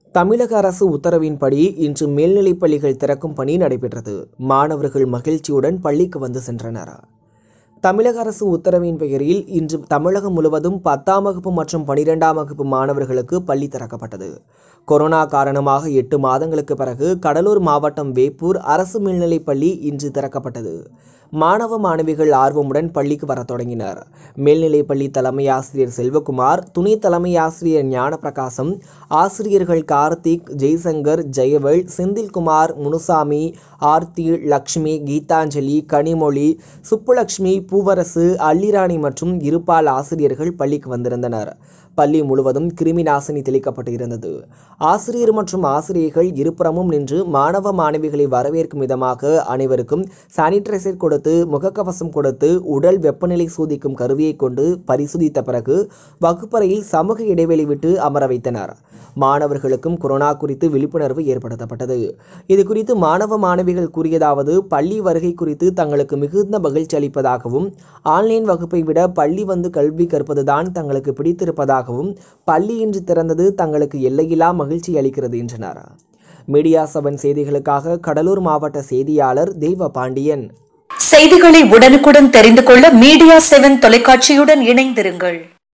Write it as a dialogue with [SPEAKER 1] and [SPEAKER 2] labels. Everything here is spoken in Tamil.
[SPEAKER 1] தமிழக அரசு உத்தரவின்படி இன்று மேல்நிலைப் பள்ளிகள் திறக்கும் பணி நடைபெற்றது மாணவர்கள் மகிழ்ச்சியுடன் பள்ளிக்கு வந்து சென்றனர் தமிழக அரசு உத்தரவின் பெயரில் இன்று தமிழகம் முழுவதும் பத்தாம் வகுப்பு மற்றும் பனிரெண்டாம் வகுப்பு மாணவர்களுக்கு பள்ளி திறக்கப்பட்டது கொரோனா காரணமாக எட்டு மாதங்களுக்கு பிறகு கடலூர் மாவட்டம் வேப்பூர் அரசு மேல்நிலைப் பள்ளி இன்று திறக்கப்பட்டது மாணவ மாணவிகள் ஆர்வமுடன் பள்ளிக்கு வரத் தொடங்கினர் மேல்நிலைப் பள்ளி தலைமை ஆசிரியர் செல்வகுமார் துணை தலைமை ஆசிரியர் ஞானப்பிரகாசம் ஆசிரியர்கள் கார்த்திக் ஜெய்சங்கர் ஜெயவேல் செந்தில்குமார் முனுசாமி ஆர்த்தி லக்ஷ்மி கீதாஞ்சலி கனிமொழி சுப்புலட்சுமி பூவரசு அள்ளிராணி மற்றும் இருபால் ஆசிரியர்கள் பள்ளிக்கு வந்திருந்தனர் பள்ளி முழுவதும் கிருமி நாசினி தெளிக்கப்பட்டு இருந்தது ஆசிரியர் மற்றும் ஆசிரியர்கள் இருபுறமும் நின்று மாணவ மாணவிகளை வரவேற்கும் விதமாக அனைவருக்கும் சானிடைசர் கொடுத்து முகக்கவசம் கொடுத்து உடல் வெப்பநிலை சோதிக்கும் கருவியை கொண்டு பரிசோதித்த பிறகு வகுப்பறையில் சமூக இடைவெளி விட்டு அமர வைத்தனர் மாணவர்களுக்கும் கொரோனா குறித்து விழிப்புணர்வு ஏற்படுத்தப்பட்டது இது குறித்து மாணவ மாணவிகள் கூறியதாவது பள்ளி வருகை குறித்து தங்களுக்கு மிகுந்த மகிழ்ச்சி அளிப்பதாகவும் ஆன்லைன் வகுப்பை விட பள்ளி வந்து கல்வி கற்பதுதான் தங்களுக்கு பிடித்திருப்பதாகவும் பள்ளி இன்று திறந்தது தங்களுக்கு எல்லையில்லா மகிழ்ச்சி அளிக்கிறது என்றனர் மீடியா செவன் செய்திகளுக்காக கடலூர் மாவட்ட செய்தியாளர் தெய்வ பாண்டியன்
[SPEAKER 2] செய்திகளை உடனுக்குடன் தெரிந்து கொள்ள மீடியா செவன் தொலைக்காட்சியுடன் இணைந்திருங்கள்